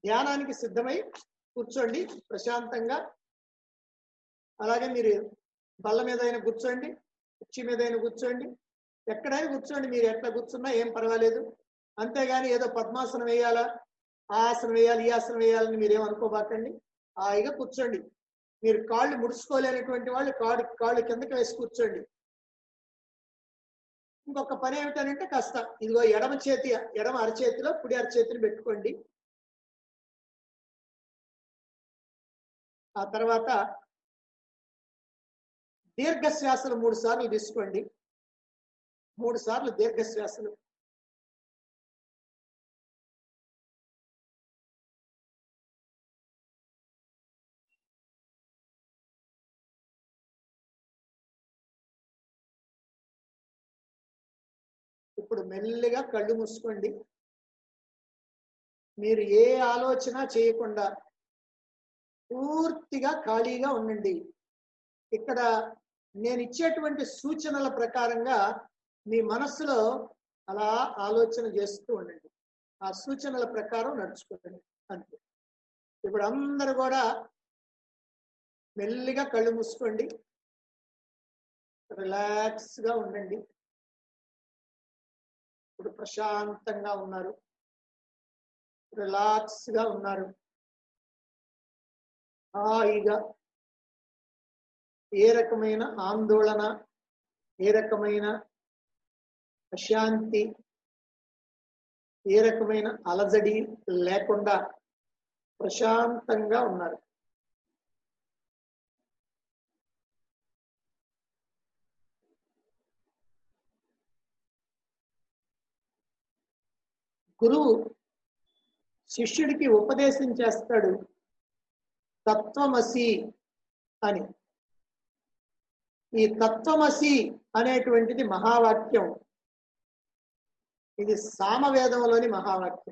ధ్యానానికి సిద్ధమై కూర్చోండి ప్రశాంతంగా అలాగే మీరు బల్ల మీద అయినా కూర్చోండి కుర్చీ మీద అయినా కూర్చోండి ఎక్కడైనా కూర్చోండి మీరు ఎట్లా కూర్చున్నా ఏం పర్వాలేదు అంతేగాని ఏదో పద్మాసనం వేయాలా ఆ ఆసనం వేయాలి ఈ ఆసనం వేయాలని మీరేం అనుకోబాకండి హాయిగా కూర్చోండి మీరు కాళ్ళు ముడుచుకోలేనటువంటి వాళ్ళు కాళ్ళు కాళ్ళు కిందకి వేసి కూర్చోండి ఇంకొక పని ఏమిటనంటే కాస్త ఇదిగో ఎడమ చేతి ఎడమ అరచేతిలో కుడి అరచేతిని పెట్టుకోండి ఆ తర్వాత దీర్ఘశ్వాసలు మూడు సార్లు తీసుకోండి మూడు సార్లు దీర్ఘశ్వాసలు ఇప్పుడు మెల్లిగా కళ్ళు మూసుకోండి మీరు ఏ ఆలోచన చేయకుండా పూర్తిగా ఖాళీగా ఉండండి ఇక్కడ నేను ఇచ్చేటువంటి సూచనల ప్రకారంగా మీ మనస్సులో అలా ఆలోచన చేస్తూ ఉండండి ఆ సూచనల ప్రకారం నడుచుకోండి అంతే ఇప్పుడు అందరు కూడా మెల్లిగా కళ్ళు మూసుకోండి రిలాక్స్ గా ఉండండి ఇప్పుడు ప్రశాంతంగా ఉన్నారు రిలాక్స్ గా ఉన్నారు హాయిగా ఏ రకమైన ఆందోళన ఏ రకమైన అశాంతి ఏ రకమైన అలజడి లేకుండా ప్రశాంతంగా ఉన్నారు గురువు శిష్యుడికి ఉపదేశం చేస్తాడు తత్వమసి అని ఈ తత్వమసి అనేటువంటిది మహావాక్యం ఇది సామవేదంలోని మహావాక్యం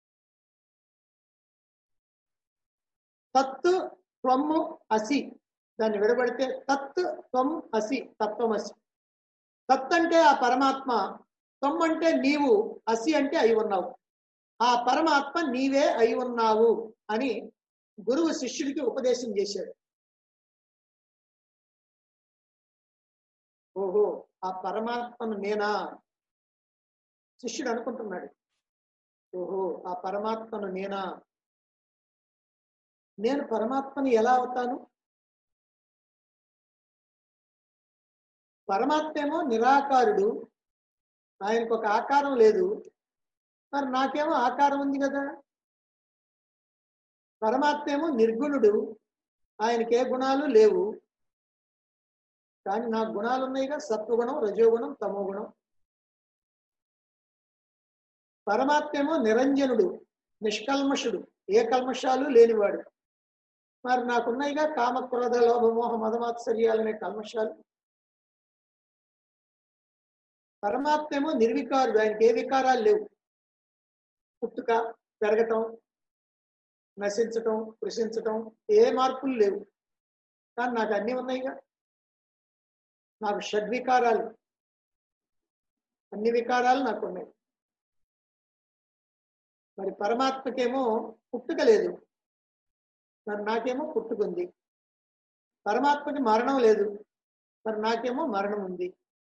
తత్తు త్వమ్ము అసి దాన్ని విడబడితే తత్ త్వం అసి తత్వమసి తత్ అంటే ఆ పరమాత్మ త్వం అంటే నీవు అసి అంటే అయి ఉన్నావు ఆ పరమాత్మ నీవే అయి ఉన్నావు అని గురువు శిష్యుడికి ఉపదేశం చేశాడు ఓహో ఆ పరమాత్మను నేనా శిష్యుడు అనుకుంటున్నాడు ఓహో ఆ పరమాత్మను నేనా నేను పరమాత్మని ఎలా అవుతాను పరమాత్మ ఏమో నిరాకారుడు ఆయనకు ఒక ఆకారం లేదు మరి నాకేమో ఆకారం ఉంది కదా పరమాత్మ ఏమో నిర్గుణుడు ఆయనకి ఏ గుణాలు లేవు కానీ నాకు గుణాలు ఉన్నాయిగా సత్వగుణం రజోగుణం తమోగుణం పరమాత్మ ఏమో నిరంజనుడు నిష్కల్మషుడు ఏ కల్మషాలు లేనివాడు మరి నాకున్నాయిగా కామ క్రోధ లోభమోహ మదమాత్సర్యాలనే కల్మషాలు పరమాత్మ ఏమో నిర్వికారుడు ఆయనకి ఏ వికారాలు లేవు పుట్టుక పెరగటం నశించటం కృషించటం ఏ మార్పులు లేవు కానీ నాకు అన్నీ ఉన్నాయిగా నాకు షడ్వికారాలు అన్ని వికారాలు నాకు ఉన్నాయి మరి పరమాత్మకేమో పుట్టుక లేదు మరి నాకేమో పుట్టుకుంది పరమాత్మకి మరణం లేదు మరి నాకేమో మరణం ఉంది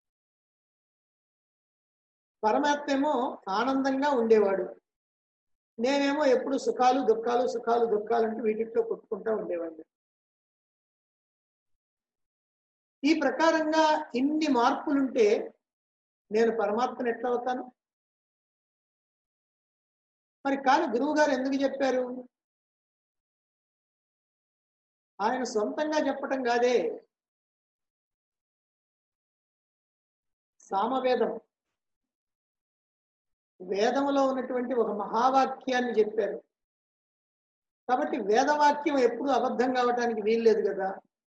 పరమాత్మ ఏమో ఆనందంగా ఉండేవాడు నేనేమో ఎప్పుడు సుఖాలు దుఃఖాలు సుఖాలు దుఃఖాలు అంటూ వీటితో కొట్టుకుంటా ఉండేవాడిని ఈ ప్రకారంగా ఇన్ని మార్పులుంటే నేను పరమాత్మను ఎట్లా అవుతాను మరి కాదు గురువు గారు ఎందుకు చెప్పారు ఆయన సొంతంగా చెప్పటం కాదే సామవేదం వేదంలో ఉన్నటువంటి ఒక మహావాక్యాన్ని చెప్పారు కాబట్టి వేదవాక్యం ఎప్పుడు అబద్ధం కావటానికి వీల్లేదు కదా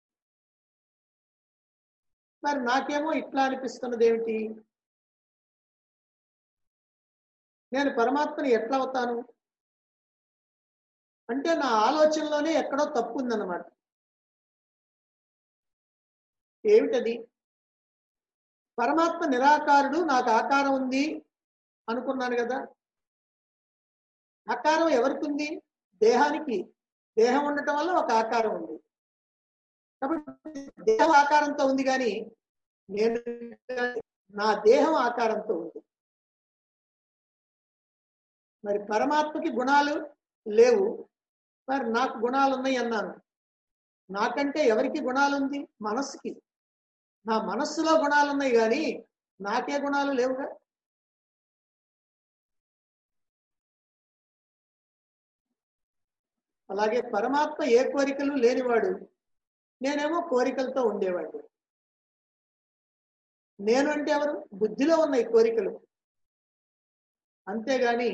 మరి నాకేమో ఇట్లా అనిపిస్తున్నది ఏమిటి నేను పరమాత్మని ఎట్లా అవుతాను అంటే నా ఆలోచనలోనే ఎక్కడో తప్పు ఉందన్నమాట ఏమిటది పరమాత్మ నిరాకారుడు నాకు ఆకారం ఉంది అనుకున్నాను కదా ఆకారం ఎవరికి ఉంది దేహానికి దేహం ఉండటం వల్ల ఒక ఆకారం ఉంది కాబట్టి దేహం ఆకారంతో ఉంది కానీ నేను నా దేహం ఆకారంతో ఉంది మరి పరమాత్మకి గుణాలు లేవు మరి నాకు గుణాలు ఉన్నాయి అన్నాను నాకంటే ఎవరికి గుణాలు ఉంది మనస్సుకి నా మనస్సులో గుణాలు ఉన్నాయి కానీ నాకే గుణాలు లేవుగా అలాగే పరమాత్మ ఏ కోరికలు లేనివాడు నేనేమో కోరికలతో ఉండేవాడు నేను అంటే ఎవరు బుద్ధిలో ఉన్నాయి కోరికలు అంతేగాని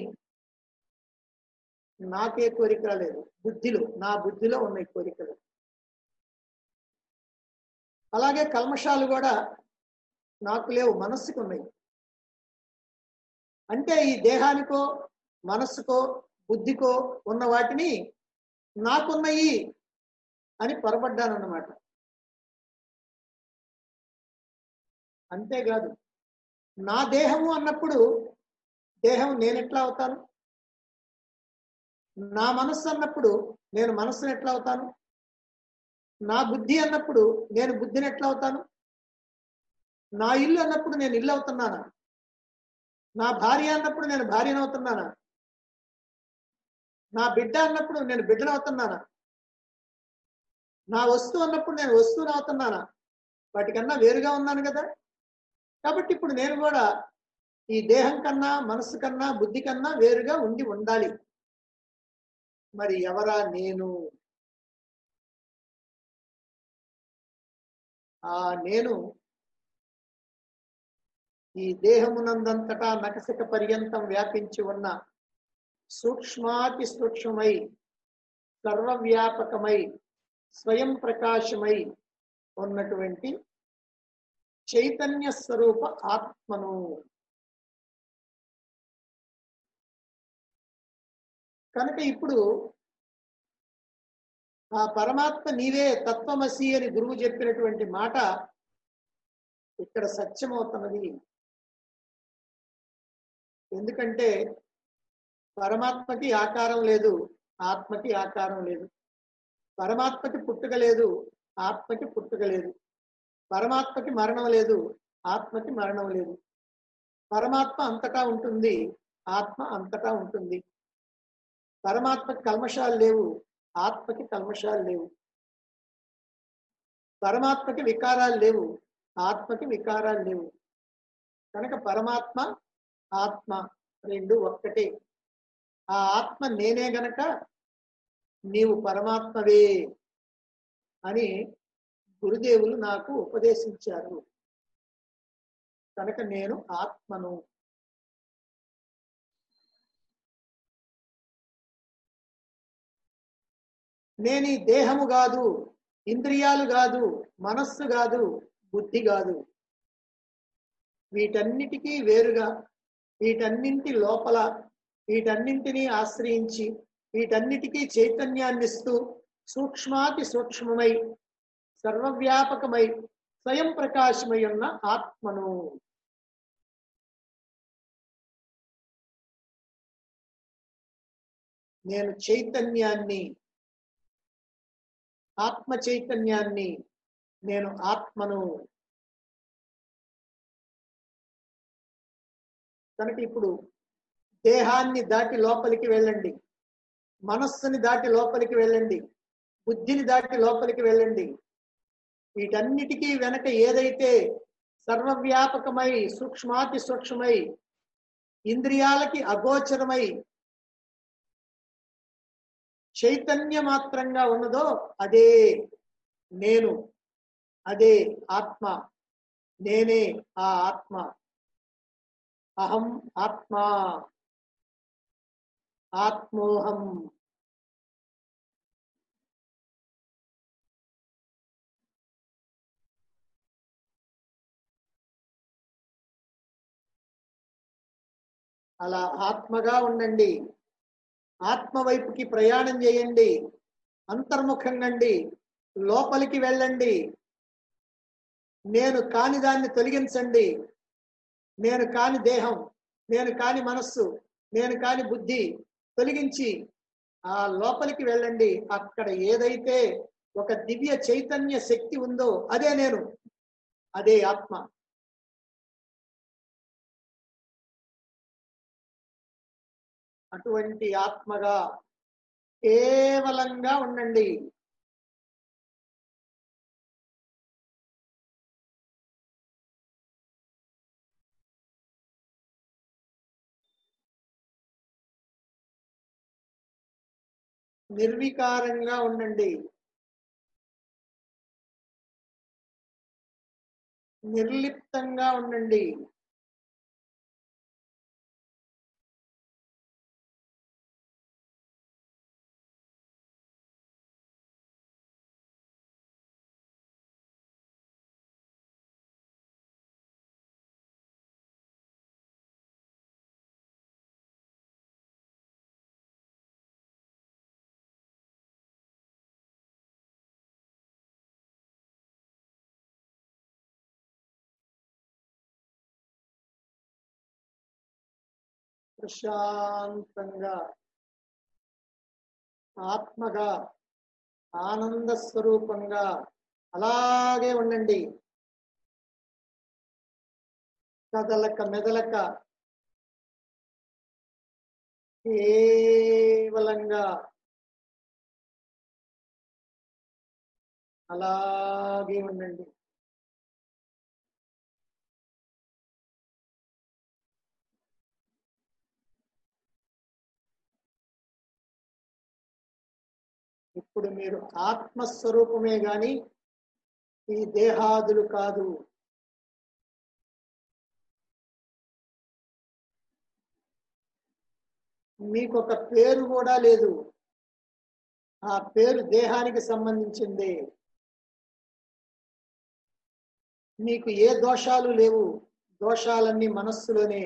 నాకే కోరిక లేదు బుద్ధిలో నా బుద్ధిలో ఉన్నాయి కోరికలు అలాగే కల్మషాలు కూడా నాకు లేవు మనస్సుకు ఉన్నాయి అంటే ఈ దేహానికో మనస్సుకో బుద్ధికో ఉన్న వాటిని నాకున్నాయి అని పొరపడ్డానన్నమాట అంతేకాదు నా దేహము అన్నప్పుడు దేహం నేను ఎట్లా అవుతాను నా మనస్సు అన్నప్పుడు నేను మనస్సును ఎట్లా అవుతాను నా బుద్ధి అన్నప్పుడు నేను బుద్ధిని ఎట్లా అవుతాను నా ఇల్లు అన్నప్పుడు నేను ఇల్లు అవుతున్నానా నా భార్య అన్నప్పుడు నేను భార్యను అవుతున్నానా నా బిడ్డ అన్నప్పుడు నేను బిడ్డను అవుతున్నానా నా వస్తువు అన్నప్పుడు నేను వస్తువుని అవుతున్నానా వాటికన్నా వేరుగా ఉన్నాను కదా కాబట్టి ఇప్పుడు నేను కూడా ఈ దేహం కన్నా మనసు కన్నా బుద్ధి కన్నా వేరుగా ఉండి ఉండాలి మరి ఎవరా నేను ఆ నేను ఈ దేహమునందంతటా నకసిక పర్యంతం వ్యాపించి ఉన్న సూక్ష్మాతి సూక్ష్మమై సర్వవ్యాపకమై స్వయం ప్రకాశమై ఉన్నటువంటి చైతన్య స్వరూప ఆత్మను కనుక ఇప్పుడు ఆ పరమాత్మ నీవే తత్వమసి అని గురువు చెప్పినటువంటి మాట ఇక్కడ సత్యమవుతున్నది ఎందుకంటే పరమాత్మకి ఆకారం లేదు ఆత్మకి ఆకారం లేదు పరమాత్మకి పుట్టుక లేదు ఆత్మకి పుట్టుక లేదు పరమాత్మకి మరణం లేదు ఆత్మకి మరణం లేదు పరమాత్మ అంతటా ఉంటుంది ఆత్మ అంతటా ఉంటుంది పరమాత్మకి కల్మషాలు లేవు ఆత్మకి కల్మషాలు లేవు పరమాత్మకి వికారాలు లేవు ఆత్మకి వికారాలు లేవు కనుక పరమాత్మ ఆత్మ రెండు ఒక్కటే ఆ ఆత్మ నేనే గనక నీవు పరమాత్మవే అని గురుదేవులు నాకు ఉపదేశించారు కనుక నేను ఆత్మను నేను ఈ దేహము కాదు ఇంద్రియాలు కాదు మనస్సు కాదు బుద్ధి కాదు వీటన్నిటికీ వేరుగా వీటన్నింటి లోపల వీటన్నింటినీ ఆశ్రయించి వీటన్నిటికీ చైతన్యాన్ని ఇస్తూ సూక్ష్మాతి సూక్ష్మమై సర్వవ్యాపకమై స్వయం ప్రకాశమై ఉన్న ఆత్మను నేను చైతన్యాన్ని ఆత్మ చైతన్యాన్ని నేను ఆత్మను కనుక ఇప్పుడు దేహాన్ని దాటి లోపలికి వెళ్ళండి మనస్సుని దాటి లోపలికి వెళ్ళండి బుద్ధిని దాటి లోపలికి వెళ్ళండి వీటన్నిటికీ వెనక ఏదైతే సర్వవ్యాపకమై సూక్ష్మాతి సూక్ష్మమై ఇంద్రియాలకి అగోచరమై చైతన్య మాత్రంగా ఉన్నదో అదే నేను అదే ఆత్మ నేనే ఆ ఆత్మ అహం ఆత్మ ఆత్మోహం అలా ఆత్మగా ఉండండి ఆత్మ వైపుకి ప్రయాణం చేయండి అంతర్ముఖంగండి లోపలికి వెళ్ళండి నేను కాని దాన్ని తొలగించండి నేను కాని దేహం నేను కాని మనస్సు నేను కాని బుద్ధి తొలగించి ఆ లోపలికి వెళ్ళండి అక్కడ ఏదైతే ఒక దివ్య చైతన్య శక్తి ఉందో అదే నేను అదే ఆత్మ అటువంటి ఆత్మగా కేవలంగా ఉండండి నిర్వికారంగా ఉండండి నిర్లిప్తంగా ఉండండి ప్రశాంతంగా ఆత్మగా ఆనంద స్వరూపంగా అలాగే ఉండండి కదలక మెదలక కేవలంగా అలాగే ఉండండి ఇప్పుడు మీరు ఆత్మస్వరూపమే గాని ఈ దేహాదులు కాదు మీకు ఒక పేరు కూడా లేదు ఆ పేరు దేహానికి సంబంధించింది మీకు ఏ దోషాలు లేవు దోషాలన్నీ మనస్సులోనే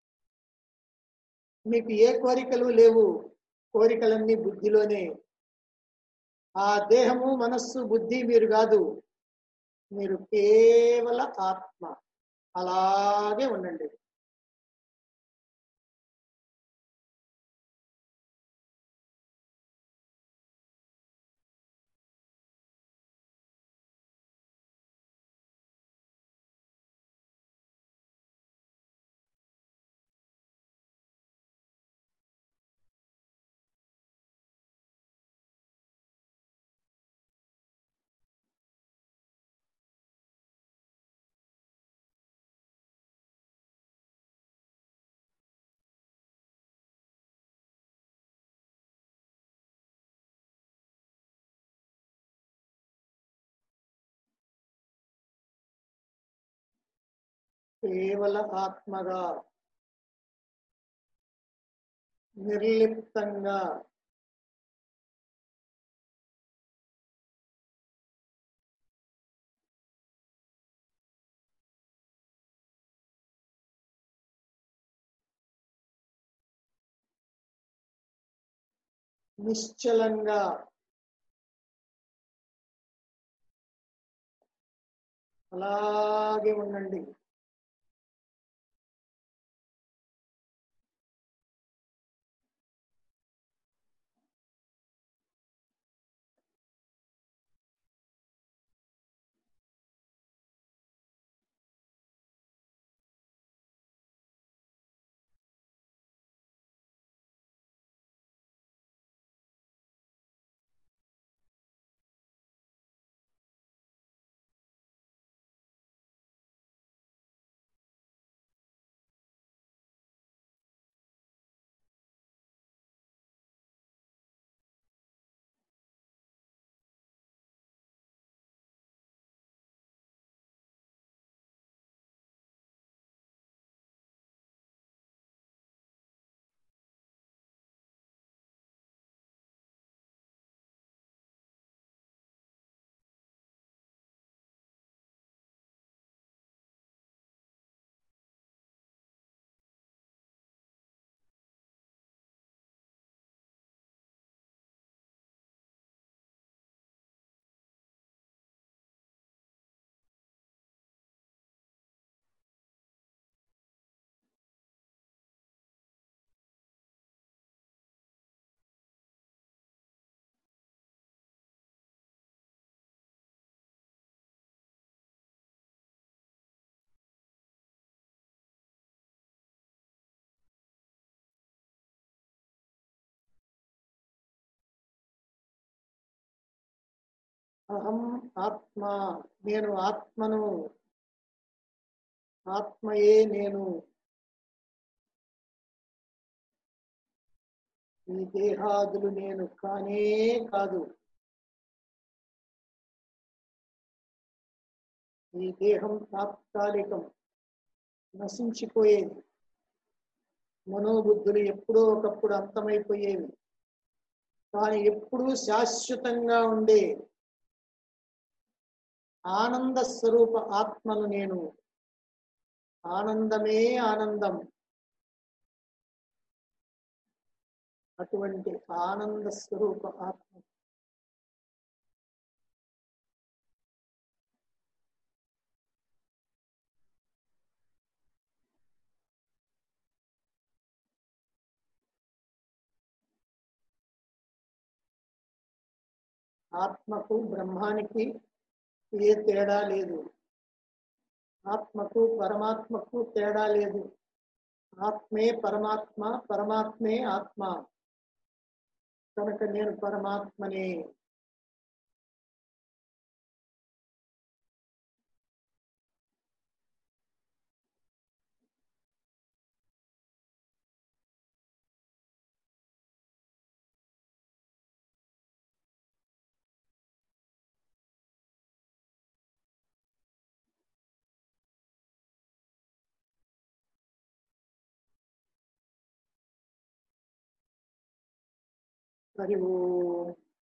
మీకు ఏ కోరికలు లేవు కోరికలన్నీ బుద్ధిలోనే ఆ దేహము మనస్సు బుద్ధి మీరు కాదు మీరు కేవల ఆత్మ అలాగే ఉండండి కేవల ఆత్మగా నిర్లిప్తంగా నిశ్చలంగా అలాగే ఉండండి అహం ఆత్మ నేను ఆత్మను ఆత్మయే నేను ఈ దేహాదులు నేను కానే కాదు ఈ దేహం తాత్కాలికం నశించిపోయేది మనోబుద్ధులు ఎప్పుడో ఒకప్పుడు అంతమైపోయేవి కానీ ఎప్పుడూ శాశ్వతంగా ఉండే ఆనంద స్వరూప ఆత్మను నేను ఆనందమే ఆనందం అటువంటి ఆనంద స్వరూప ఆత్మ ఆత్మకు బ్రహ్మానికి ఏ తేడా లేదు ఆత్మకు పరమాత్మకు తేడా లేదు ఆత్మే పరమాత్మ పరమాత్మే ఆత్మ కనుక నేను పరమాత్మనే హరి ఓం